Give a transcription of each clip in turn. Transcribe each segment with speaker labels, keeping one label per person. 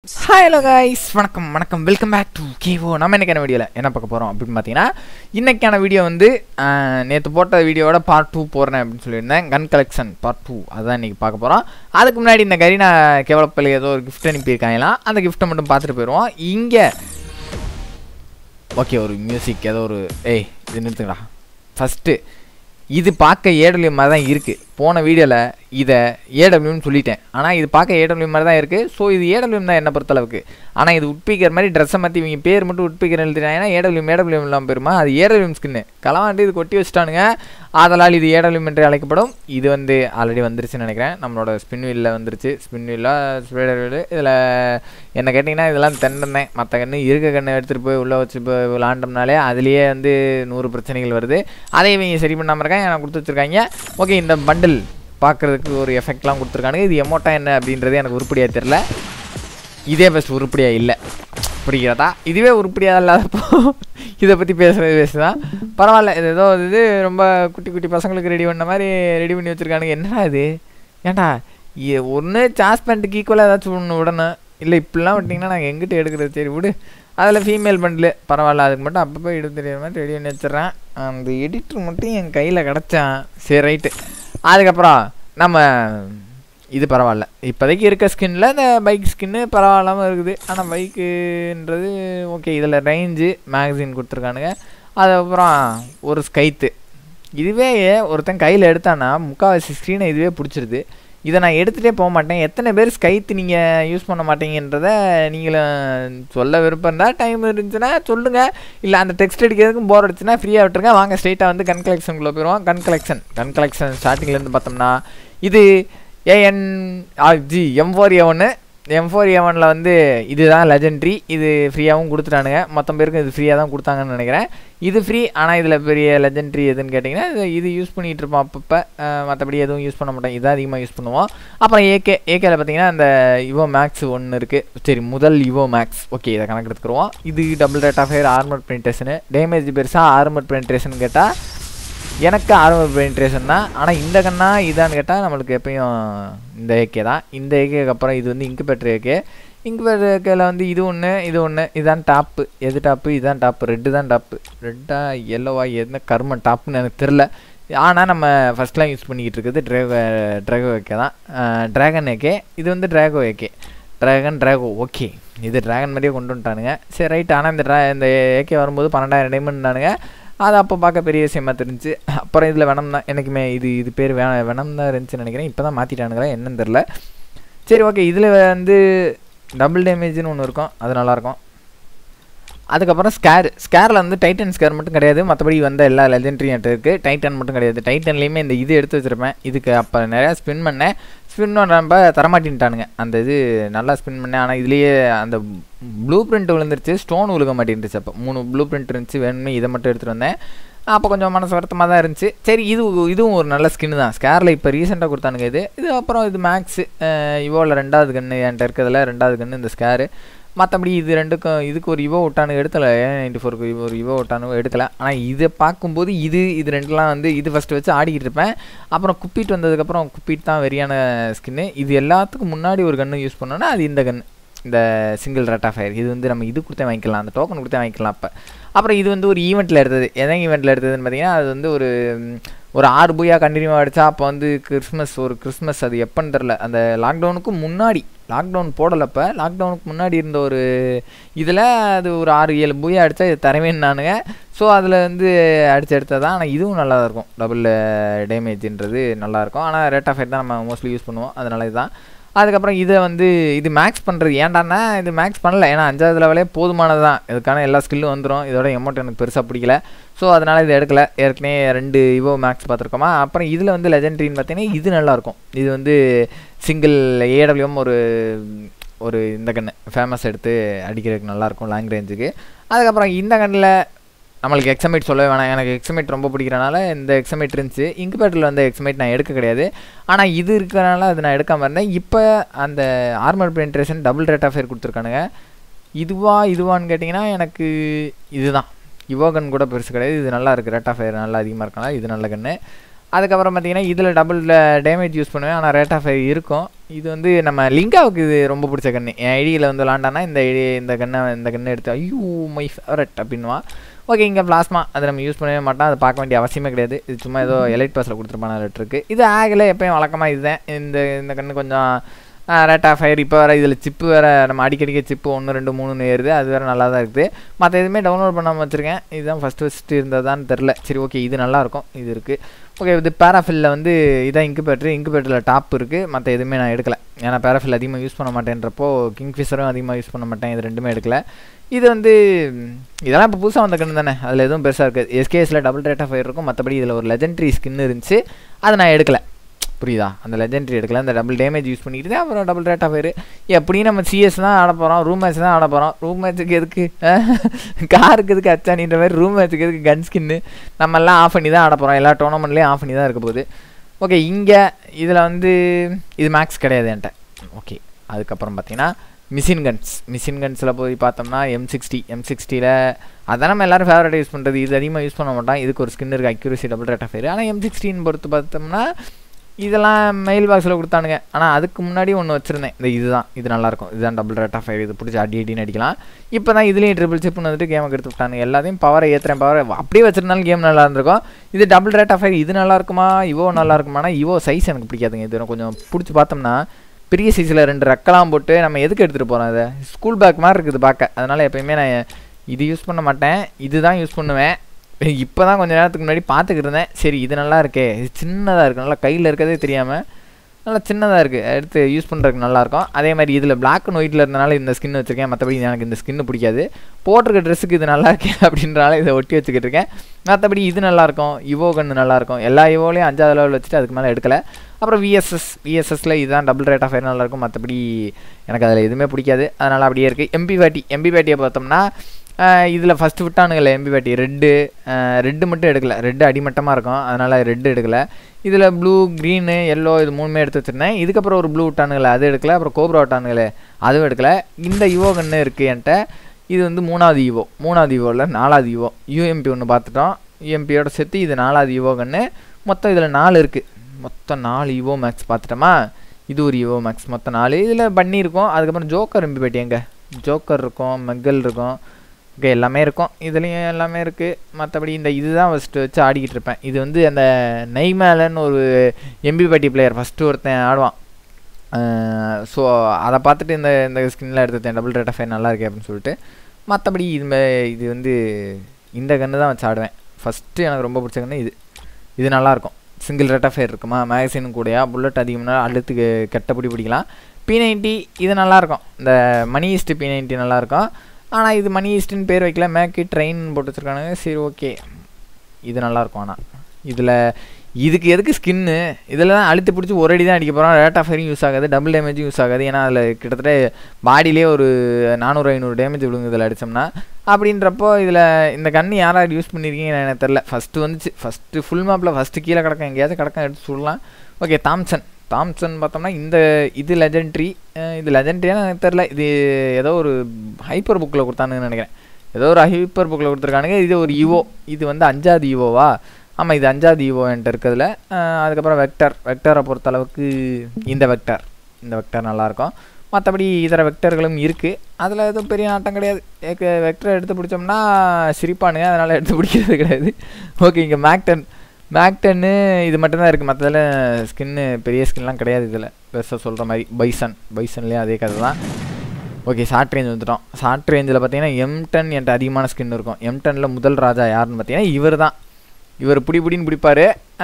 Speaker 1: hi hello guys வணக்கம் வணக்கம் welcome back to Khelo நம்ம என்னைக்கான வீடியோவில் என்ன பார்க்க போகிறோம் அப்படின்னு பார்த்தீங்கன்னா இன்றைக்கான வீடியோ வந்து நேற்று போட்ட வீடியோவோட பார்ட் டூ போடுறேன் அப்படின்னு சொல்லியிருந்தேன் கன் கலெக்ஷன் பார்ட் டூ அதான் இன்றைக்கி பார்க்க போகிறோம் அதுக்கு முன்னாடி இந்த கரீனா கேவலப்பள்ளி ஏதோ ஒரு கிஃப்ட் அனுப்பியிருக்காங்களாம் அந்த கிஃப்ட்டை மட்டும் பார்த்துட்டு போயிடுவோம் இங்கே ஓகே ஒரு மியூசிக் ஏதோ ஒரு ஏய் இது நிறுத்துங்கடா ஃபஸ்ட்டு இது பார்க்க ஏடபிள்யூ மாதிரி தான் இருக்குது போன வீடியோவில் இதை ஏடபிள்யூன்னு சொல்லிட்டேன் ஆனால் இது பார்க்க ஏடபிள்யூ மாதிரி தான் இருக்குது ஸோ இது ஏடபிள்யூ தான் என்ன பொறுத்தளவுக்கு ஆனால் இது உட்பிக்கிற மாதிரி ட்ரெஸ்ஸை மாற்றி இவங்க பேர் மட்டும் உட்பிக்கிற எழுதினாங்கன்னா ஏடபிள்யூ ஏடபிள்யூ இல்லாமல் போயிருமா அது ஏடபிள்யூ ஸ்கின்னு களவாண்டு இது கொட்டி வச்சுட்டானுங்க ஆதலால் இது ஏடபிள்யூ என்று அழைக்கப்படும் இது வந்து ஆல்ரெடி வந்துருச்சுன்னு நினைக்கிறேன் நம்மளோட ஸ்பின் வீலில் வந்துருச்சு ஸ்பின் வீலில் ஸ்பீடர் வீல் இதில் என்ன கேட்டிங்கன்னா இதெல்லாம் தென்னேன் மற்ற கன்று இருக்க கண்ணை எடுத்துகிட்டு போய் உள்ளே வச்சு போய் விளாண்டோம்னாலே அதுலேயே வந்து நூறு பிரச்சனைகள் வருது அதை இவங்க சரி பண்ணாமல் இருக்காங்க எனக்கு கொடுத்து வச்சுருக்காங்க ஓகே இந்த பண்டில் பார்க்குறதுக்கு ஒரு எஃபெக்ட்லாம் கொடுத்துருக்கானுங்க இது எமோட்டா என்ன அப்படின்றது எனக்கு உருப்படியாக தெரில இதே பெஸ்ட் உருப்படியாக இல்லை புரிகிறதா இதுவே உருப்படியாக இல்லாதப்போ இதை பற்றி பேசுகிறது பேசுதான் பரவாயில்ல இது ஏதோ இது ரொம்ப குட்டி குட்டி பசங்களுக்கு ரெடி பண்ண மாதிரி ரெடி பண்ணி வச்சுருக்கானுங்க என்னடா இது ஏன்டா ஒன்று சாஸ் பேண்ட்டுக்கு ஈக்குவலாக ஏதாச்சும் ஒன்று விடணும் இல்லை இப்படிலாம் விட்டிங்கன்னா நாங்கள் எங்கிட்ட எடுக்கிறது சரி விடு அதில் ஃபீமேல் பண்டில் பரவாயில்ல அதுக்கு மட்டும் அப்பப்போ எடுத்து தெரியாத மாதிரி ரெடி பண்ணி வச்சிட்றேன் அந்த எடிட்டர் மட்டும் என் கையில் கிடச்சான் சரி ரைட்டு அதுக்கப்புறம் நம்ம இது பரவாயில்ல இப்போதைக்கு இருக்க ஸ்கின்னில் இந்த பைக் ஸ்கின்னு பரவாயில்லாமல் இருக்குது ஆனால் பைக்குன்றது ஓகே இதில் ரேஞ்சு மேகசின் கொடுத்துருக்கானுங்க அதுக்கப்புறம் ஒரு ஸ்கைத்து இதுவே ஒருத்தன் கையில் எடுத்தானா முக்கால்வாசி ஸ்க்ரீனை இதுவே பிடிச்சிருது இதை நான் எடுத்துகிட்டே போக மாட்டேன் எத்தனை பேர் ஸ்கைத்து நீங்கள் யூஸ் பண்ண மாட்டீங்கன்றத நீங்களும் சொல்ல விருப்பம் இருந்தால் டைம் இருந்துச்சுன்னா சொல்லுங்கள் இல்லை அந்த டெக்ஸ்ட் அடிக்கிறதுக்கும் போர் அடிச்சுன்னா ஃப்ரீயாக விட்டுருங்க வாங்க ஸ்ட்ரெயிட்டாக வந்து கன் கலெக்ஷனுக்குள்ளே போயிடுவோம் கன் கலெக்ஷன் கன் கலெக்ஷன் ஸ்டார்டிங்லேருந்து பார்த்தோம்னா இது A N G M four A ஒன்று எம் ஃபோர் ஏ ஒனில் வந்து இதுதான் லெஜெண்ட்ரி இது ஃப்ரீயாகவும் கொடுத்துட்டானுங்க மொத்தம் பேருக்கும் இது ஃப்ரீயாக தான் கொடுத்தாங்கன்னு நினைக்கிறேன் இது ஃப்ரீ ஆனால் இதில் பெரிய லெஜெண்ட்ரி எதுன்னு கேட்டிங்கன்னா இது இது யூஸ் பண்ணிகிட்டு இருப்போம் அப்பப்போ மற்றபடி எதுவும் யூஸ் பண்ண மாட்டோம் இதான் அதிகமாக யூஸ் பண்ணுவோம் அப்புறம் ஏகே ஏகேல பார்த்தீங்கன்னா அந்த இவோ மேக்ஸ் ஒன்று இருக்குது சரி முதல் இவோ மேக்ஸ் ஓகே இதை கணக்கு எடுத்துக்கிறோம் இது double rate of fire armour penetration damage பெருசாக ஆர்மர் பெனிட்ரேஷன் கேட்டால் எனக்கு ஆர்மர் பெனிட்ரேஷன் தான் ஆனால் இந்த கண்ணா இதான்னு கேட்டால் நம்மளுக்கு எப்பயும் இந்த ஏகே தான் இந்த ஏகேக்கு அப்புறம் இது வந்து இன்குபேட்டர் ஏகே இன்குபேட்டர் ஏகேல வந்து இது ஒன்று இது ஒன்று இதுதான் டாப்பு எது டாப்பு இதுதான் டாப்பு ரெட்டு தான் டாப்பு ரெட்டா எல்லோவா எதுனா கர்ம டாப்புன்னு எனக்கு தெரில ஆனால் நம்ம ஃபஸ்ட்லாம் யூஸ் பண்ணிக்கிட்டு இருக்குது ட்ரேகோ ட்ராகோ ஏகே தான் ட்ராகன் ஏகே இது வந்து Draco AK dragon Draco okay இது ட்ராகன் மாதிரியே கொண்டு வந்துட்டானுங்க சரி ரைட் ஆனால் இந்த ட்ரா இந்த ஏகே வரும்போது பன்னெண்டாயிரம் டைமண்ட்னானுங்க அது அப்போ பார்க்க பெரிய விஷயமா தெரிஞ்சு அப்புறம் இதில் வெனம் தான் எனக்குமே இது இது பேர் வே வெனம் தான் இருந்துச்சுன்னு நினைக்கிறேன் இப்போ தான் மாற்றிட்டானுங்களா என்னன்னு தெரில சரி ஓகே இதில் வந்து டபுள் டேமேஜ்னு ஒன்று இருக்கும் அது நல்லாயிருக்கும் அதுக்கப்புறம் ஸ்கேர் ஸ்கேரில் வந்து டைட்டன் ஸ்கேர் மட்டும் கிடையாது மற்றபடி வந்த எல்லா லெஜெண்ட்ரியும் என்கிட்ட இருக்குது டைட்டன் மட்டும் கிடையாது டைட்டன்லேயுமே இந்த இது எடுத்து வச்சுருப்பேன் இதுக்கு அப்போ நிறையா ஸ்பின் பண்ணேன் ஸ்பின் பண்ணுறப்ப தரமாட்டின்ட்டானுங்க அந்த இது நல்லா ஸ்பின் பண்ணேன் ஆனால் இதுலேயே அந்த ப்ளூ பிரிண்ட் விழுந்துருச்சு ஸ்டோன் விழுக மாட்டேன்ருச்சு அப்போ மூணு ப்ளூ பிரிண்ட் இருந்துச்சு வேணுமே இதை மட்டும் எடுத்துகிட்டு வந்தேன் அப்போ கொஞ்சம் மனசு வருத்தமாக தான் இருந்துச்சு சரி இது இதுவும் ஒரு நல்ல ஸ்கின்னு தான் ஸ்கேரில் இப்போ ரீசெண்டாக கொடுத்தானுங்க இது இது அப்புறம் இது மேக்ஸு இவோவில் ரெண்டாவது கன்று என்கிட்ட இருக்கிறதுல ரெண்டாவது கன்று இந்த ஸ்கேரு மற்றபடி இது ரெண்டுக்கும் இதுக்கு ஒரு இவோ விட்டானு எடுக்கலை நைன்டி ஃபோருக்கு ஒரு இவோ விட்டானு எடுக்கலை ஆனால் இதை பார்க்கும்போது இது இது ரெண்டுலாம் வந்து இது ஃபஸ்ட்டு வச்சு ஆடிக்கிட்டு இருப்பேன் அப்புறம் குப்பிட்டு வந்ததுக்கப்புறம் குப்பிட்டு தான் வெறியான ஸ்கின்னு இது எல்லாத்துக்கும் முன்னாடி ஒரு கன்று யூஸ் பண்ணோன்னா அது இந்த கன்று இந்த சிங்கிள் ரேட் ஆஃப் ஃபயர் இது வந்து நம்ம இது கொடுத்தே வாங்கிக்கலாம் அந்த டோக்கன் கொடுத்தே வாங்கிக்கலாம் அப்போ அப்புறம் இது வந்து ஒரு ஈவெண்ட்டில் எடுத்தது எதன் ஈவெண்ட்டில் எடுத்ததுன்னு பார்த்தீங்கன்னா அது வந்து ஒரு ஒரு ஆறு பூயா கண்டினியூவாக அடித்தா அப்போ வந்து கிறிஸ்மஸ் ஒரு கிறிஸ்மஸ் அது எப்போன்னு தெரில அந்த லாக்டவுனுக்கு முன்னாடி லாக்டவுன் போடலப்போ லாக்டவுனுக்கு முன்னாடி இருந்த ஒரு இதில் அது ஒரு ஆறு ஏழு பூயா அடித்தா இது தரவேன்னானுங்க ஸோ அதில் வந்து அடித்து எடுத்தது தான் ஆனால் இதுவும் நல்லா இருக்கும் டபுள் டேமேஜ்ன்றது நல்லாயிருக்கும் ஆனால் ரேட் ஆஃப் ஃபயர் தான் நம்ம மோஸ்ட்லி யூஸ் பண்ணுவோம் அதனால இதுதான் அதுக்கப்புறம் இதை வந்து இது மேக்ஸ் பண்ணுறது ஏன்டானா இது மேக்ஸ் பண்ணல ஏன்னா அஞ்சாவது லெவலே போதுமானது தான் இதுக்கான எல்லா ஸ்கில்லும் வந்துடும் இதோட எமௌண்ட் எனக்கு பெருசாக பிடிக்கல ஸோ அதனால் இது எடுக்கல ஏற்கனவே ரெண்டு இவோ மேக்ஸ் பார்த்துருக்கோமா அப்புறம் இதில் வந்து லெஜெண்ட்ரின்னு பார்த்தீங்கன்னா இது நல்லாயிருக்கும் இது வந்து சிங்கிள் ஏடபிள்யூஎம் ஒரு ஒரு இந்த கன்று ஃபேமஸ் எடுத்து அடிக்கிறதுக்கு நல்லாயிருக்கும் லாங் ரேஞ்சுக்கு அதுக்கப்புறம் இந்த கண்ணில் நம்மளுக்கு எக்ஸமேட் சொல்லவே வேணாம் எனக்கு எக்ஸமேட் ரொம்ப பிடிக்கிறனால இந்த எக்ஸமேட் இருந்துச்சு இன்குபேட்டரில் வந்து எக்ஸமேட் நான் எடுக்க கிடையாது ஆனால் இது இருக்கிறனால அது நான் எடுக்காமல் இருந்தேன் இப்போ அந்த armour penetration double rate of fire கொடுத்துருக்கானுங்க இதுவா இதுவான்னு கேட்டிங்கன்னா எனக்கு இதுதான் இவோகன் கூட பெருசு கிடையாது இது நல்லா இருக்குது ரேட் ஆஃப் ஃபயர் நல்லா அதிகமாக இருக்கனால இது நல்ல கன்று அதுக்கப்புறம் பார்த்தீங்கன்னா இதில் டபுள் டேமேஜ் யூஸ் பண்ணுவேன் ஆனால் ரேட் ஆஃப் ஃபயர் இருக்கும் இது வந்து நம்ம லிங்காவுக்கு இது ரொம்ப பிடிச்ச கன்று என் ஐடியில் வந்து விளாண்டானா இந்த ஐடி இந்த கண்ணை இந்த கண்ணை எடுத்து ஐயோ மை ஃபேவரட் அப்படின்வான் ஓகே இங்கே பிளாஸ்மா அதை நம்ம யூஸ் பண்ணவே மாட்டோம் அதை பார்க்க வேண்டிய அவசியமே கிடையாது இது சும்மா ஏதோ எலைட் பாஸில் கொடுத்துருப்பான இருக்குது இது ஆகலை எப்பயும் வழக்கமாக இதுதான் இந்த இந்த கன்று கொஞ்சம் ரேட் ஆஃப் ஃபயர் இப்போ வேறு இதில் சிப்பு வேறு நம்ம அடிக்கடிக்க சிப்பு ஒன்று ரெண்டு மூணுன்னு ஏறுது அது வேறு நல்லா தான் இருக்குது மற்ற எதுவுமே டவுன்லோட் பண்ணாமல் வச்சுருக்கேன் இதுதான் ஃபஸ்ட்டு ஃபஸ்ட்டு இருந்ததான்னு தெரில சரி ஓகே இது நல்லாயிருக்கும் இது இருக்குது ஓகே இது பேராஃபில்லில் வந்து இதான் இன்குபேட்ரு இன்குபேட்டரில் டாப் இருக்குது மற்ற எதுவுமே நான் எடுக்கல ஏன்னா பேராஃபில் அதிகமாக யூஸ் பண்ண மாட்டேன்றப்போ கிங்ஃபிஷரும் அதிகமாக யூஸ் பண்ண மாட்டேன் இது ரெண்டுமே எடுக்கல இது வந்து இதெல்லாம் இப்போ புதுசாக வந்த கன்று தானே அதில் எதுவும் பெருசாக இருக்குது எஸ்கேஎஸில் டபுள் ரேட் ஆஃப் ஃபயர் இருக்கும் மற்றபடி இதில் ஒரு லெஜெண்ட்ரி ஸ்கின் இருந்துச்சு அதை நான் எடுக்கல புரியுதா அந்த லெஜெண்ட்ரி எடுக்கல அந்த டபுள் டேமேஜ் யூஸ் பண்ணிக்கிட்டு அப்புறம் டபுள் ரேட் ஆஃப் ஃபயர் எப்படி நம்ம சிஎஸ் தான் ஆட போகிறோம் ரூம் மேட்ச் தான் ஆட போகிறோம் ரூம் மேட்ச்சுக்கு எதுக்கு காருக்கு எதுக்கு அச்சானின்ற மாதிரி ரூம் மேட்ச்சுக்கு எதுக்கு கன் ஸ்கின்னு நம்ம எல்லாம் ஆஃப் பண்ணி தான் ஆட போகிறோம் எல்லா டோர்னமெண்ட்லேயும் ஆஃப் பண்ணி தான் இருக்க போகுது ஓகே இங்கே இதில் வந்து இது மேக்ஸ் கிடையாது என்கிட்ட ஓகே அதுக்கப்புறம் பார்த்தீங்கன்னா மிஷின் கன்ஸ் மிஷின் கன்ஸில் போய் பார்த்தோம்னா எம் சிக்ஸ்டி எம் சிக்ஸ்டியில் அதான் நம்ம எல்லோரும் ஃபேவரட் யூஸ் பண்ணுறது இது அதிகமாக யூஸ் பண்ண மாட்டோம் இதுக்கு ஒரு ஸ்கின் இருக்குது accuracy double rate of fire ஆனால் எம் சிக்ஸ்டின் பொறுத்து பார்த்தோம்னா இதெல்லாம் மெயில் பாக்ஸில் கொடுத்தானுங்க ஆனால் அதுக்கு முன்னாடி ஒன்று வச்சுருந்தேன் இந்த இதுதான் இது நல்லாயிருக்கும் இதுதான் டபுள் ரேட் ஆஃப் ஃபயர் இது பிடிச்சி அடி அடின்னு அடிக்கலாம் இப்போ தான் இதுலேயும் ட்ரிபிள் சிப்னு வந்துட்டு கேமுக்கு எடுத்து விட்டானுங்க எல்லாத்தையும் பவரை ஏற்றுறேன் பவரை அப்படியே வச்சிருந்தாலும் கேம் நல்லா இருந்திருக்கும் இது டபுள் ரேட் ஆஃப் ஃபயர் இது நல்லா இருக்குமா இவோ நல்லா இருக்குமானா இவோ சைஸ் எனக்கு பிடிக்காதுங்க இது கொஞ்சம் பிடிச்சி பார்த்தோம்னா பெரிய சைஸில் ரெண்டு ரெக்கலாம் போட்டு நம்ம எதுக்கு எடுத்துகிட்டு போகிறோம் இதை ஸ்கூல் பேக் மாதிரி இருக்குது பார்க்க அதனால் எப்போயுமே நான் இது யூஸ் பண்ண மாட்டேன் இதுதான் யூஸ் பண்ணுவேன் இப்போ தான் கொஞ்சம் நேரத்துக்கு முன்னாடி பார்த்துக்கிட்டு இருந்தேன் சரி இது நல்லா இருக்கே இது சின்னதாக இருக்குது நல்லா கையில் இருக்கிறதே தெரியாமல் நல்லா சின்னதாக இருக்குது எடுத்து யூஸ் பண்ணுறதுக்கு நல்லாயிருக்கும் அதே மாதிரி இதில் பிளாக் அண்ட் ஒயிட்டில் இருந்தனால இந்த ஸ்கின் வச்சுருக்கேன் மற்றபடி எனக்கு இந்த ஸ்கின்னு பிடிக்காது போட்டிருக்க ட்ரெஸ்ஸுக்கு இது நல்லா இருக்கே அப்படின்றனால இதை ஒட்டி வச்சுக்கிட்டு இருக்கேன் மற்றபடி இது நல்லாயிருக்கும் இவோ கன்று நல்லாயிருக்கும் எல்லா இவோலையும் அஞ்சாவது லெவல் வச்சுட்டு அதுக்கு மேலே எடுக்கலை அப்புறம் விஎஸ்எஸ் விஎஸ்எஸ்ல இதுதான் டபுள் ரேட் ஆஃப் ஃபயர் நல்லாயிருக்கும் மற்றபடி எனக்கு அதில் எதுவுமே பிடிக்காது அதனால் அப்படியே இருக்குது எம்பி பேட்டி எம்பி பேட்டியை பார்த்தோம்னா இதில் ஃபஸ்ட்டு விட்டானுங்களே எம்பி பேட்டி ரெட்டு ரெட்டு மட்டும் எடுக்கல ரெட்டு அடிமட்டமாக இருக்கும் அதனால் ரெட்டு எடுக்கலை இதில் ப்ளூ க்ரீனு எல்லோ இது மூணுமே எடுத்து வச்சுருந்தேன் இதுக்கப்புறம் ஒரு ப்ளூ விட்டானுங்களே அது எடுக்கல அப்புறம் கோப்ரா விட்டானுங்களே அதுவும் எடுக்கல இந்த யுவோ கன்று இருக்குது என்கிட்ட இது வந்து மூணாவது யுவோ மூணாவது யுவோவில் நாலாவது யுவோ யூஎம்பி ஒன்று பார்த்துட்டோம் யூஎம்பியோட சேர்த்து இது நாலாவது யுவோ கன்று மொத்தம் இதில் நாலு இருக்குது மொத்தம் நாலு யுவோ மேக்ஸ் பார்த்துட்டோமா இது ஒரு யுவோ மேக்ஸ் மொத்தம் நாலு இதில் பண்ணி இருக்கும் அதுக்கப்புறம் ஜோக்கர் எம்பி பேட்டி எங்கே ஜோக்கர் இருக்கும் மெக்கல் இருக்கும் ஓகே எல்லாமே இருக்கும் இதுலேயும் எல்லாமே இருக்குது மற்றபடி இந்த இதுதான் ஃபஸ்ட்டு வச்சு ஆடிக்கிட்டு இருப்பேன் இது வந்து அந்த நெய்மேலன்னு ஒரு எம்பி பாட்டி பிளேயர் ஃபஸ்ட்டு ஒருத்தன் ஆடுவான் ஸோ அதை பார்த்துட்டு இந்த இந்த ஸ்கின்னில் எடுத்துட்டேன் டபுள் ரேட் ஆஃப் நல்லா இருக்கே அப்படின்னு சொல்லிட்டு மற்றபடி இது இது வந்து இந்த கன்று தான் வச்சு ஆடுவேன் ஃபஸ்ட்டு எனக்கு ரொம்ப பிடிச்ச கன்று இது இது நல்லாயிருக்கும் சிங்கிள் ரேட் ஆஃப் ஃபயர் இருக்குமா மேகசின் கூடயா புல்லட் அதிகம்னா அழுத்துக்கு கெட்டப்படி பிடிக்கலாம் பி நைன்ட்டி இது நல்லாயிருக்கும் இந்த மணி ஈஸ்ட் பி நைன்ட்டி நல்லாயிருக்கும் ஆனால் இது மணி ஈஸ்ட்டுன்னு பேர் வைக்கல மேக்கு ட்ரெயின் போட்டு வச்சுருக்கானுங்க சரி ஓகே இது நல்லாயிருக்கும் ஆனால் இதில் இதுக்கு எதுக்கு ஸ்கின்னு இதில் தான் அழுத்தி பிடிச்சி ஒரு அடி தான் அடிக்க போகிறோம் ரேட் ஆஃப் ஃபயரும் யூஸ் ஆகாது டபுள் டேமேஜும் யூஸ் ஆகாது ஏன்னா அதில் கிட்டத்தட்ட பாடியிலே ஒரு நானூறு ஐநூறு டேமேஜ் விழுங்க இதில் அடித்தோம்னா அப்படின்றப்போ இதில் இந்த கன்று யாராவது யூஸ் பண்ணியிருக்கீங்கன்னு எனக்கு தெரில ஃபஸ்ட்டு வந்துச்சு ஃபஸ்ட்டு ஃபுல் மேப்பில் ஃபஸ்ட்டு கீழே கிடக்கும் எங்கேயாவது கிடக்கும் எடுத்து சொல்லலாம் ஓகே தாம்சன் தாம்சன் பார்த்தோம்னா இந்த இது லெஜெண்ட்ரி இது லெஜெண்ட்ரியான்னு எனக்கு தெரில இது ஏதோ ஒரு ஹைப்பர் புக்கில் கொடுத்தானுங்கன்னு நினைக்கிறேன் ஏதோ ஒரு ஹைப்பர் புக்கில் கொடுத்துருக்கானுங்க இது ஒரு இவோ இது வந்து அஞ்சாவது இவோவா ஆமாம் இது அஞ்சாவது இவோ என்கிட்ட இருக்கிறதுல அதுக்கப்புறம் வெக்டர் வெக்டரை பொறுத்தளவுக்கு இந்த வெக்டர் இந்த வெக்டர் நல்லாயிருக்கும் மற்றபடி இதர வெக்டர்களும் இருக்குது அதில் எதுவும் பெரிய நாட்டம் கிடையாது வெக்டரை எடுத்து பிடிச்சோம்னா சிரிப்பானுங்க அதனால் எடுத்து பிடிக்கிறது கிடையாது ஓகே இங்கே மேக்டன் மேக்டன்னு இது மட்டும்தான் இருக்குது மற்றதில் ஸ்கின்னு பெரிய ஸ்கின்லாம் கிடையாது இதில் பெருசாக சொல்கிற மாதிரி பைசன் பைசன்லேயே அதே கதை தான் ஓகே ஷார்ட் ரேஞ்ச் வந்துட்டோம் ஷார்ட் ரேஞ்சில் பார்த்தீங்கன்னா எம் டென் என்கிட்ட அதிகமான ஸ்கின் இருக்கும் எம் டெனில் முதல் ராஜா யாருன்னு பார்த்தீங்கன்னா இவர் தான் இவர் பிடி பிடின்னு பிடிப்பார்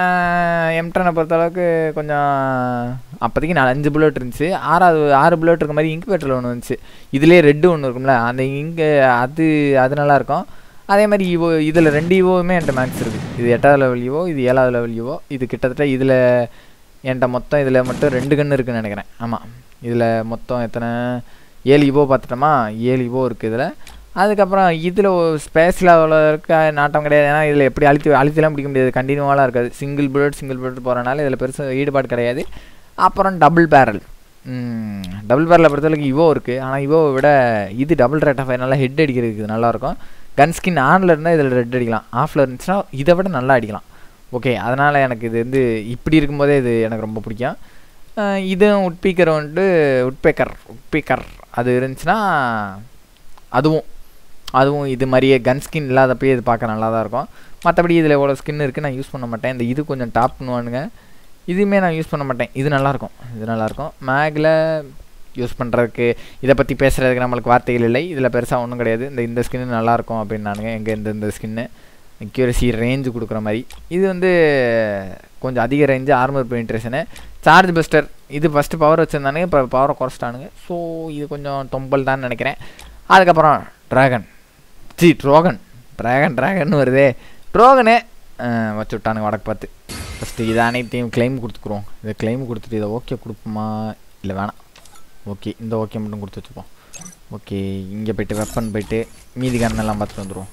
Speaker 1: எம் டெனை பொறுத்தளவுக்கு கொஞ்சம் அப்போதைக்கு நாலு அஞ்சு புல்லட் இருந்துச்சு ஆறாவது ஆறு புல்லட் இருக்க மாதிரி இன்குபேட்டரில் ஒன்று இருந்துச்சு இதுலேயே ரெட்டு ஒன்று இருக்கும்ல அந்த இங்கு அது அது நல்லாயிருக்கும் அதே மாதிரி இவோ இதில் ரெண்டு இவோவுமே என்கிட்ட மேக்ஸ் இருக்குது இது எட்டாவது லெவல் இவோ இது ஏழாவது லெவல் இவோ இது கிட்டத்தட்ட இதில் என்கிட்ட மொத்தம் இதில் மட்டும் ரெண்டு கன்று இருக்குன்னு நினைக்கிறேன் ஆமாம் இதில் மொத்தம் எத்தனை ஏழு இவோ பார்த்துட்டோமா ஏழு இவோ இருக்குது இதில் அதுக்கப்புறம் இதில் ஸ்பேஸ் லெவலில் இருக்க நாட்டம் கிடையாது ஏன்னா இதில் எப்படி அழுத்தி அழுத்திலாம் பிடிக்க முடியாது கண்டினியூவாலாம் இருக்காது சிங்கிள் புல்லட் சிங்கிள் புல்லட் போகிறனால இதில் பெருசாக ஈடுபாடு கிடையாது அப்புறம் டபுள் பேரல் டபுள் பேரலை பொறுத்தவரைக்கும் இவோ இருக்குது ஆனால் இவோவை விட இது டபுள் ரேட் ஆஃப் நல்லா ஹெட் அடிக்கிறதுக்கு நல்லாயிருக்கும் கன் ஸ்கின் ஆனில் இருந்தால் இதில் ரெட் அடிக்கலாம் ஆஃபில் இருந்துச்சுன்னா இதை விட நல்லா அடிக்கலாம் ஓகே அதனால் எனக்கு இது வந்து இப்படி இருக்கும்போதே இது எனக்கு ரொம்ப பிடிக்கும் அஹ் இதுவும் உட்பீக்கர் வந்துட்டு உட்பேக்கர் உட்பீக்கர் அது இருந்துச்சுன்னா அதுவும் அதுவும் இது மாதிரியே கன் ஸ்கின் இல்லாதப்பயே இது பார்க்க நல்லா தான் இருக்கும் மற்றபடி இதில் எவ்வளோ ஸ்கின் இருக்குது நான் யூஸ் பண்ண மாட்டேன் இந்த இது கொஞ்சம் டாப் பண்ணுவானுங்க இதுவுமே நான் யூஸ் பண்ண மாட்டேன் இது நல்லாயிருக்கும் இது நல்லாயிருக்கும் மேகில் யூஸ் பண்ணுறதுக்கு இதை பற்றி பேசுகிறதுக்கு நம்மளுக்கு வார்த்தைகள் இல்லை இதில் பெருசாக ஒன்றும் கிடையாது இந்த இந்த ஸ்கின்னு நல்லாயிருக்கும் அப்படின்னானுங்க எங்கே இந்த இந்த ஸ்கின்னு அக்யூரசி ரேஞ்சு கொடுக்குற மாதிரி இது வந்து கொஞ்சம் அதிக range armour penetration charge buster இது ஃபஸ்ட்டு பவர் வச்சுருந்தானுங்க இப்போ பவரை குறைச்சிட்டானுங்க ஸோ இது கொஞ்சம் தொம்பல் தான் நினைக்கிறேன் அதுக்கப்புறம் dragon C dragon dragon dragon வருதே ட்ரோகனு வச்சு விட்டானுங்க வடக்கு பார்த்து ஃபஸ்ட்டு இதை அனைத்தையும் கிளைம் கொடுத்துக்குறோம் இதை கிளைம் கொடுத்துட்டு இதை ஓகே கொடுப்போமா இல்லை வேணாம் ஓகே இந்த ஓகே மட்டும் கொடுத்து வச்சுப்போம் ஓகே இங்கே போயிட்டு வெப்பன் போயிட்டு மீதி கண்ணெல்லாம் பார்த்துட்டு வந்துடுவோம்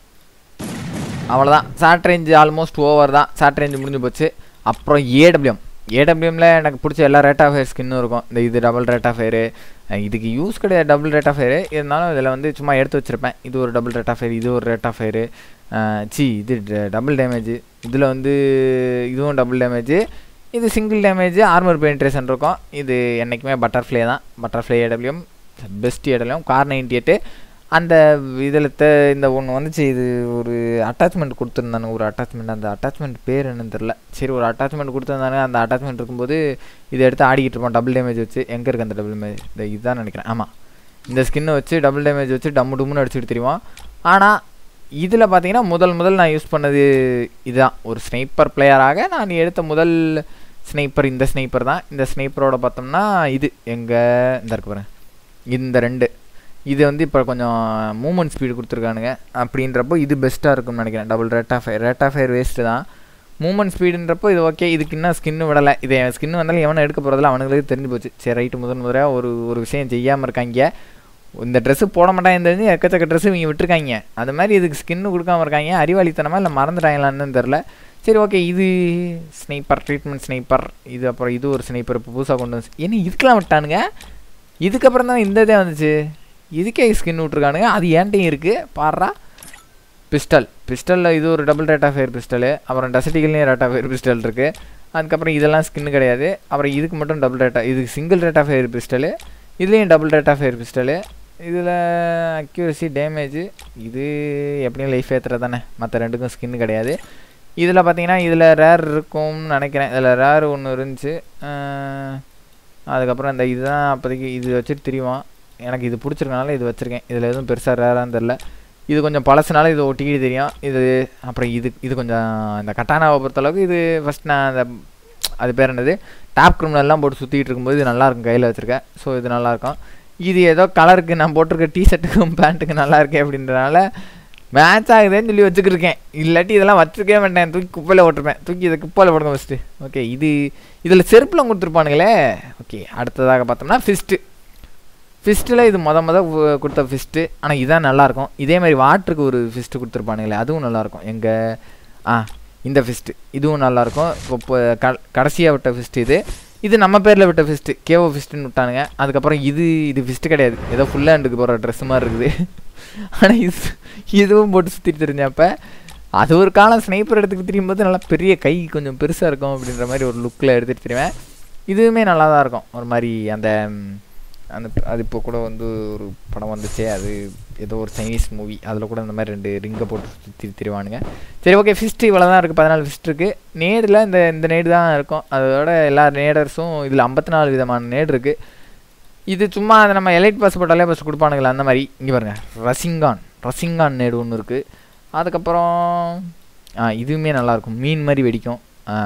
Speaker 1: அவ்வளோதான் ஷார்ட் ரேஞ்சு ஆல்மோஸ்ட் ஓவர் தான் ஷார்ட் ரேஞ்சு முடிஞ்சு போச்சு அப்புறம் ஏடபிள்யூஎம் ஏடபிள்யூஎம்ல எனக்கு பிடிச்ச எல்லா ரேட் ஆஃப் ஃபயர் ஸ்கின்னும் இருக்கும் இந்த இது டபுள் ரேட் ஆஃப் ஃபயரு இதுக்கு யூஸ் கிடையாது டபுள் ரேட் ஆஃப் ஃபயரு இருந்தாலும் இதில் வந்து சும்மா எடுத்து வச்சுருப்பேன் இது ஒரு டபுள் ரேட் ஆஃப் ஃபயர் இது ஒரு ரேட் ஆஃப் ஃபயரு சி இது டபுள் டேமேஜ் இதில் வந்து இதுவும் டபுள் டேமேஜ் இது சிங்கிள் டேமேஜ் ஆர்மர் பெனிட்ரேஷன் இருக்கும் இது என்றைக்குமே பட்டர்ஃப்ளை தான் butterfly AWM best AWM Kar ninety எட்டு அந்த இதில் த இந்த ஒன்று வந்துச்சு இது ஒரு அட்டாச்மெண்ட் கொடுத்துருந்தானு ஒரு அட்டாச்மெண்ட் அந்த அட்டாச்மெண்ட் பேர் என்னன்னு தெரில சரி ஒரு அட்டாச்மெண்ட் கொடுத்துருந்தானு அந்த அட்டாச்மெண்ட் இருக்கும்போது இதை எடுத்து ஆடிக்கிட்டு இருப்போம் டபுள் டேமேஜ் வச்சு எங்கே இருக்குது அந்த டபுள் டேமேஜ் இந்த இதுதான் நினைக்கிறேன் ஆமாம் இந்த ஸ்கின்னை வச்சு டபுள் டேமேஜ் வச்சு டம்மு டும்னு அடிச்சுட்டு தெரியுமா ஆனால் இதில் பார்த்தீங்கன்னா முதல் முதல் நான் யூஸ் பண்ணது இதுதான் ஒரு ஸ்னைப்பர் பிளேயராக நான் எடுத்த முதல் ஸ்னைப்பர் இந்த ஸ்னைப்பர் தான் இந்த ஸ்னைப்பரோட பார்த்தோம்னா இது எங்கே இந்த இருக்கு பாருங்க இந்த ரெண்டு இது வந்து இப்போ கொஞ்சம் மூமெண்ட் ஸ்பீடு கொடுத்துருக்கானுங்க அப்படின்றப்போ இது பெஸ்ட்டாக இருக்கும்னு நினைக்கிறேன் double rate of fire rate of fire waste தான் மூமெண்ட் ஸ்பீடுன்றப்போ இது ஓகே இதுக்கு இன்னும் ஸ்கின்னு விடலை இது ஸ்கின்னு வந்தாலும் எவனை எடுக்க போகிறதில்ல அவனுங்களுக்கு தெரிஞ்சு போச்சு சரி ரைட்டு முதன் முதலாக ஒரு ஒரு விஷயம் செய்யாமல் இருக்காங்க இந்த ட்ரெஸ்ஸு போட மாட்டாங்க தெரிஞ்சு எக்கச்சக்க ட்ரெஸ்ஸு இவங்க விட்டுருக்காங்க அது மாதிரி இதுக்கு ஸ்கின்னு கொடுக்காம இருக்காங்க அறிவாளித்தனமாக இல்லை மறந்துட்டாங்களான்னு தெரில சரி ஓகே இது ஸ்னைப்பர் ட்ரீட்மெண்ட் ஸ்னைப்பர் இது அப்புறம் இது ஒரு ஸ்னைப்பர் இப்போ புதுசாக கொண்டு வந்து என்ன இதுக்கெலாம் விட்டானுங்க இதுக்கப்புறம் தான் இந்த இதே வந்துச்சு இதுக்கே ஸ்கின் விட்ருக்கானுங்க அது ஏன்ட்டையும் இருக்குது பாடுறா பிஸ்டல் பிஸ்டலில் இது ஒரு double rate of fire pistol அப்புறம் டசட்டிகள்லேயும் ரேட் ஆஃப் ஃபயர் பிஸ்டல் இருக்குது அதுக்கப்புறம் இதெல்லாம் ஸ்கின்னு கிடையாது அப்புறம் இதுக்கு மட்டும் டபுள் ரேட் இதுக்கு single rate of fire pistol இதுலேயும் double rate of fire pistol இதில் அக்யூரசி டேமேஜ் இது எப்படியும் லைஃப் ஏற்றுறது தானே மற்ற ரெண்டுக்கும் ஸ்கின்னு கிடையாது இதில் பார்த்தீங்கன்னா இதில் ரேர் இருக்கும்னு நினைக்கிறேன் இதில் ரேர் ஒன்று இருந்துச்சு அதுக்கப்புறம் இந்த இதுதான் அப்போதைக்கு இது வச்சுட்டு தெரியுமா எனக்கு இது பிடிச்சிருக்கனால இது வச்சுருக்கேன் இதில் எதுவும் பெருசாக ரேரான்னு தெரில இது கொஞ்சம் பழசுனால இது ஒட்டிக்கிட்டு தெரியும் இது அப்புறம் இது இது கொஞ்சம் இந்த கட்டானாவை பொறுத்தளவுக்கு இது ஃபஸ்ட் நான் அந்த அது பேர் என்னது டாப் கிரிமினல்லாம் போட்டு சுற்றிக்கிட்டு இருக்கும்போது இது நல்லாயிருக்கும் கையில் வச்சுருக்கேன் ஸோ இது நல்லாயிருக்கும் இது ஏதோ கலருக்கு நான் போட்டிருக்க டிஷர்ட்டுக்கும் பேண்ட்டுக்கு நல்லா இருக்கே அப்படின்றனால மேட்ச் ஆகுதுன்னு சொல்லி வச்சுக்கிருக்கேன் இல்லாட்டி இதெல்லாம் வச்சுருக்கவே மாட்டேன் தூக்கி குப்பையில் போட்டிருப்பேன் தூக்கி இதை குப்பையில் போடுங்க ஃபஸ்ட்டு ஓகே இது இதில் செருப்பில் கொடுத்துருப்பானுங்களே ஓகே அடுத்ததாக பார்த்தோம்னா ஃபிஸ்ட்டு ஃபிஸ்ட்டில் இது மொத மொதல் கொடுத்த ஃபிஸ்ட்டு ஆனால் இதான் நல்லாயிருக்கும் இதே மாதிரி வாட்டருக்கு ஒரு ஃபிஸ்ட்டு கொடுத்துருப்பானுங்களே அதுவும் நல்லாயிருக்கும் எங்கள் ஆ இந்த ஃபிஸ்ட்டு இதுவும் நல்லாயிருக்கும் இப்போ க கடைசியாக விட்ட ஃபிஸ்ட்டு இது இது நம்ம பேரில் விட்ட ஃபிஸ்ட்டு கேவோ ஃபிஸ்ட்டுன்னு விட்டானுங்க அதுக்கப்புறம் இது இது ஃபிஸ்ட்டு கிடையாது ஏதோ ஃபுல் ஹேண்டுக்கு போகிற ட்ரெஸ் மாதிரி இருக்குது ஆனால் இது இதுவும் போட்டு சுற்றிட்டு தெரிஞ்சப்ப அது ஒரு காலம் ஸ்னைப்பர் எடுத்துக்கிட்டு தெரியும் போது நல்லா பெரிய கை கொஞ்சம் பெருசாக இருக்கும் அப்படின்ற மாதிரி ஒரு லுக்கில் எடுத்துகிட்டு தெரியுவேன் இதுவுமே நல்லா தான் இருக்கும் ஒரு மாதிரி அந்த அந்த அது இப்போ கூட வந்து ஒரு படம் வந்துச்சே அது ஏதோ ஒரு சைனீஸ் மூவி அதில் கூட இந்த மாதிரி ரெண்டு ரிங்கை போட்டு சுற்றி திரிவானுங்க சரி ஓகே ஃபிஸ்ட்டு இவ்வளோ தான் இருக்குது பதினாலு ஃபிஸ்ட் இருக்குது நேடில் இந்த இந்த நேடு தான் இருக்கும் அதோட எல்லா நேடர்ஸும் இதில் ஐம்பத்தி நாலு விதமான நேடு இருக்குது இது சும்மா அதை நம்ம எலைட் பாஸ் போட்டாலே பஸ் கொடுப்பானுங்களா அந்த மாதிரி இங்கே பாருங்கள் ரசிங்கான் ரசிங்கான் நேடு ஒன்று இருக்குது அதுக்கப்புறம் இதுவுமே நல்லாயிருக்கும் மீன் மாதிரி வெடிக்கும்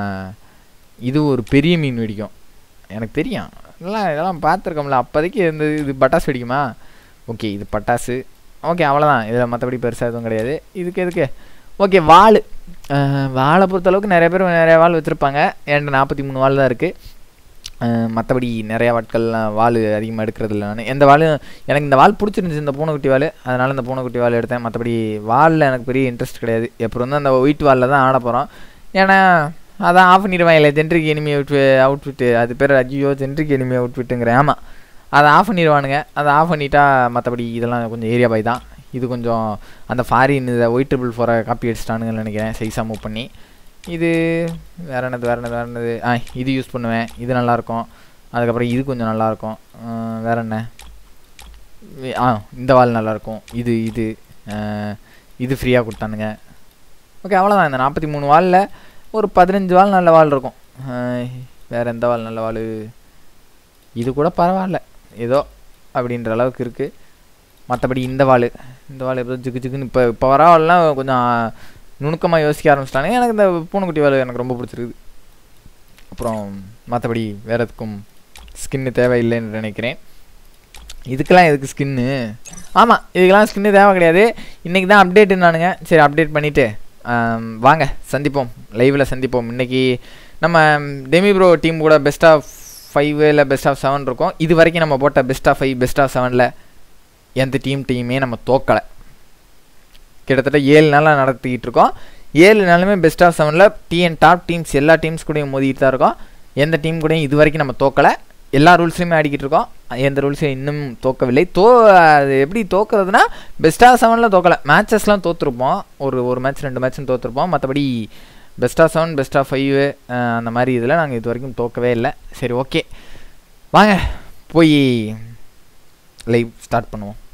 Speaker 1: இது ஒரு பெரிய மீன் வெடிக்கும் எனக்கு தெரியும் இதெல்லாம் இதெல்லாம் பார்த்துருக்கோம்ல அப்போதைக்கு இந்த இது பட்டாசு வெடிக்குமா ஓகே இது பட்டாசு ஓகே அவ்வளோதான் இதில் மற்றபடி பெருசாக எதுவும் கிடையாது இதுக்கு எதுக்கு ஓகே வாள் வாழை பொறுத்தளவுக்கு நிறைய பேர் நிறைய வாள் வச்சுருப்பாங்க என்கிட்ட நாற்பத்தி மூணு வாள் தான் இருக்குது மற்றபடி நிறையா வாட்கள்லாம் வாள் அதிகமாக எடுக்கிறது இல்லை நான் எந்த வாளும் எனக்கு இந்த வால் பிடிச்சிருந்துச்சு இந்த பூனைக்குட்டி வாள் அதனால் இந்த பூனைக்குட்டி வாள் எடுத்தேன் மற்றபடி வாலில் எனக்கு பெரிய இன்ட்ரெஸ்ட் கிடையாது எப்போ வந்து அந்த ஒயிட் வாலில் தான் ஆட போகிறோம் ஏன்னா அதான் ஆஃப் பண்ணிடுவாங்க இல்லை ஜென்ட்ரிக் எனிமி அவுட் அவுட்ஃபிட்டு அது பேர் ஐயோ ஜென்ட்ரிக் எனிமி அவுட்ஃபிட்டுங்கிறேன் ஆமாம் அதை ஆஃப் பண்ணிடுவானுங்க அதை ஆஃப் பண்ணிட்டா மற்றபடி இதெல்லாம் கொஞ்சம் ஏரியா பை தான் இது கொஞ்சம் அந்த ஃபாரின் இதை ஒயிட் ட்ரிபிள் ஃபோரை காப்பி அடிச்சிட்டானுங்கன்னு நினைக்கிறேன் சைஸாக மூவ் பண்ணி இது வேறு என்னது வேறு என்னது வேறு என்னது ஆ இது யூஸ் பண்ணுவேன் இது நல்லாயிருக்கும் அதுக்கப்புறம் இது கொஞ்சம் நல்லாயிருக்கும் வேற என்ன வே- ஆ இந்த வால் நல்லாயிருக்கும் இது இது அஹ், இது ஃப்ரீயாக கொடுத்தானுங்க ஓகே அவ்வளோதான் இந்த நாற்பத்தி மூணு வாலில் ஒரு பதினஞ்சு வால் நல்ல வால் இருக்கும் அஹ், வேற எந்த வால் நல்ல வால் இது கூட பரவாயில்ல ஏதோ அப்படின்ற அளவுக்கு இருக்குது மற்றபடி இந்த வால் இந்த வால் எப்போ ஜிக்கு ஜிக்குன்னு இப்போ இப்போ வர வால்லாம் கொஞ்சம் நுணுக்கமாக யோசிக்க ஆரம்பிச்சிட்டானுங்க எனக்கு இந்த பூனைக்குட்டி வால் எனக்கு ரொம்ப பிடிச்சிருக்குது அப்புறம் மற்றபடி வேற எதுக்கும் ஸ்கின்னு தேவையில்லைன்னு நினைக்கிறேன் இதுக்கெல்லாம் எதுக்கு ஸ்கின்னு ஆமாம் இதுக்கெல்லாம் ஸ்கின்னு தேவை கிடையாது இன்றைக்கி தான் அப்டேட்டுனானுங்க சரி அப்டேட் பண்ணிவிட்டு வாங்க சந்திப்போம் லைவில் சந்திப்போம் இன்றைக்கி நம்ம டெமி ப்ரோ டீம் கூட பெஸ்ட் ஆஃப் ஃபைவ் இல்லை பெஸ்ட் ஆஃப் செவன் இருக்கும் இது வரைக்கும் நம்ம போட்ட best of five best of செவனில் எந்த டீம் டீமே நம்ம தோக்கலை கிட்டத்தட்ட ஏழு நாளாக நடத்திக்கிட்டு இருக்கோம் ஏழு நாளுமே பெஸ்ட் ஆஃப் செவனில் டிஎன் டாப் டீம்ஸ் எல்லா டீம்ஸ் கூடயும் மோதிட்டு தான் இருக்கோம் எந்த டீம் கூடயும் இது வரைக்கும் நம்ம தோக்கலை எல்லா ரூல்ஸையுமே ஆடிக்கிட்டு இருக்கோம் எந்த ரூல்ஸையும் இன்னும் தோக்கவில்லை தோ அது எப்படி தோக்குறதுனா பெஸ்ட் ஆஃப் செவனில் தோக்கலை மேட்சஸ்லாம் தோற்றுருப்போம் ஒரு ஒரு மேட்ச் ரெண்டு மேட்ச்சும் தோற்றுருப்போம் மற்றபடி best of seven best of five அந்த மாதிரி இதில் நாங்கள் இது வரைக்கும் தோக்கவே இல்லை சரி ஓகே வாங்க போய் லைவ் ஸ்டார்ட் பண்ணுவோம்